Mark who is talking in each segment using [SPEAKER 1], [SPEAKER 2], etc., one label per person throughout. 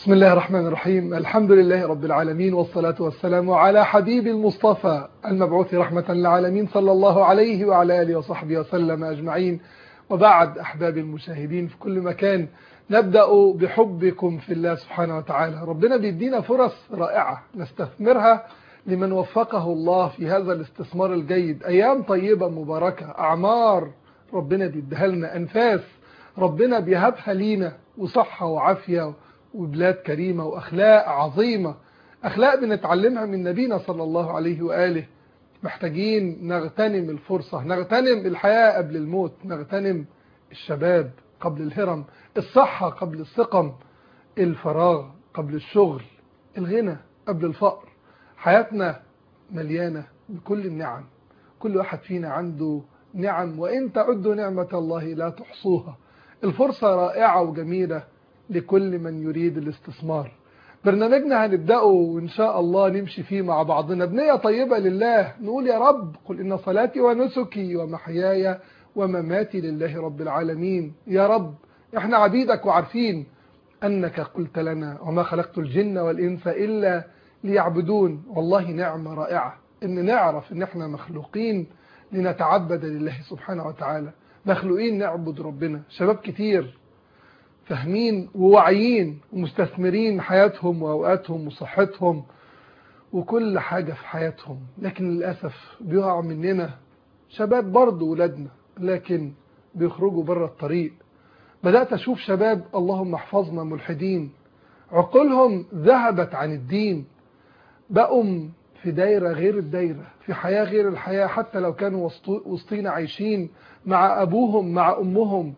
[SPEAKER 1] بسم الله الرحمن الرحيم الحمد لله رب العالمين والصلاة والسلام على حبيب المصطفى المبعوث رحمة للعالمين صلى الله عليه وعلى آله وصحبه وسلم أجمعين وبعد أحباب المشاهدين في كل مكان نبدأ بحبكم في الله سبحانه وتعالى ربنا بيدينا فرص رائعة نستثمرها لمن وفقه الله في هذا الاستثمار الجيد أيام طيبة مباركة أعمار ربنا بيديها لنا أنفاس ربنا بيهبها لينا وصحة وعافية وبلاد كريمة وأخلاق عظيمة أخلاق بنتعلمها من نبينا صلى الله عليه وآله محتاجين نغتنم الفرصة نغتنم الحياة قبل الموت نغتنم الشباب قبل الهرم الصحة قبل السقم الفراغ قبل الشغل الغنى قبل الفقر حياتنا مليانة بكل النعم كل واحد فينا عنده نعم وإن تعدوا نعمة الله لا تحصوها الفرصة رائعة وجميلة لكل من يريد الاستثمار برنامجنا هنبدأه وإن شاء الله نمشي فيه مع بعضنا بنية طيبة لله نقول يا رب قل إن صلاتي ونسكي ومحياي ومماتي لله رب العالمين يا رب احنا عبيدك وعارفين أنك قلت لنا وما خلقت الجن والإنس إلا ليعبدون والله نعمة رائعة إن نعرف إن احنا مخلوقين لنتعبد لله سبحانه وتعالى مخلوقين نعبد ربنا شباب كتير فاهمين وواعيين ومستثمرين حياتهم وأوقاتهم وصحتهم وكل حاجة في حياتهم لكن للأسف بيقع مننا شباب برضه ولادنا لكن بيخرجوا بره الطريق بدأت أشوف شباب اللهم احفظنا ملحدين عقولهم ذهبت عن الدين بقوا في دايرة غير الدايرة في حياة غير الحياة حتى لو كانوا وسطينا عايشين مع أبوهم مع أمهم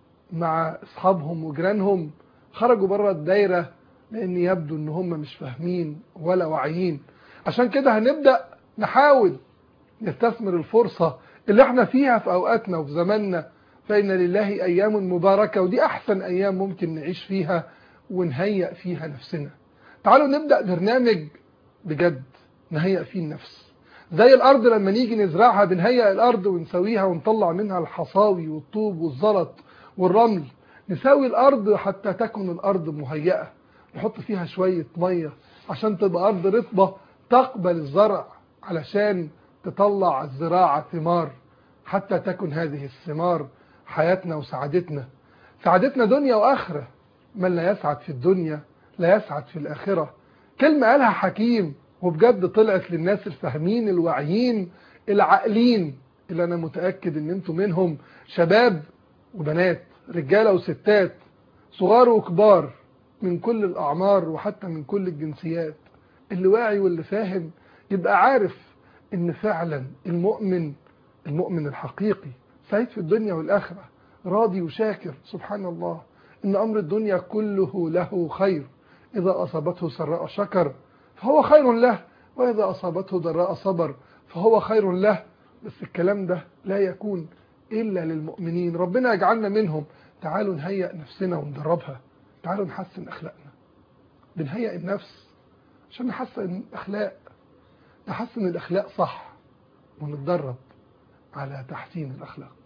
[SPEAKER 1] مع أصحابهم وجيرانهم خرجوا بره الدايرة لأن يبدو أن هم مش فاهمين ولا واعيين عشان كده هنبدأ نحاول نستثمر الفرصة اللي احنا فيها في أوقاتنا وفي زماننا فإن لله أيام مباركة ودي أحسن أيام ممكن نعيش فيها ونهيئ فيها نفسنا تعالوا نبدأ برنامج بجد نهيئ فيه النفس زي الأرض لما نيجي نزرعها بنهيئ الأرض ونسويها ونطلع منها الحصاوي والطوب والزلط والرمل نسوي الأرض حتى تكون الأرض مهيئة نحط فيها شوية مية عشان تبقى أرض رطبة تقبل الزرع علشان تطلع الزراعة ثمار حتى تكن هذه الثمار حياتنا وسعادتنا سعادتنا دنيا وآخرة من لا يسعد في الدنيا لا يسعد في الآخرة كلمة قالها حكيم وبجد طلعت للناس الفاهمين الواعيين العاقلين اللي أنا متأكد ان انتم منهم شباب وبنات رجالة وستات صغار وكبار من كل الأعمار وحتى من كل الجنسيات اللي واعي واللي فاهم يبقى عارف ان فعلا المؤمن المؤمن الحقيقي سعيد في الدنيا والآخرة راضي وشاكر سبحان الله إن أمر الدنيا كله له خير إذا أصابته سراء شكر فهو خير له وإذا أصابته ضراء صبر فهو خير له بس الكلام ده لا يكون إلا للمؤمنين ربنا يجعلنا منهم تعالوا نهيئ نفسنا وندربها تعالوا نحسن أخلاقنا بنهيئ النفس عشان نحسن الأخلاق نحسن الأخلاق صح ونتدرب على تحسين الأخلاق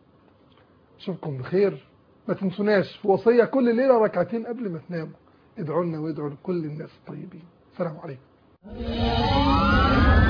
[SPEAKER 1] أشوفكم بخير ما تنسوناش في وصية كل ليلة ركعتين قبل ما تناموا ادعوا لنا وادعوا لكل الناس الطيبين السلام عليكم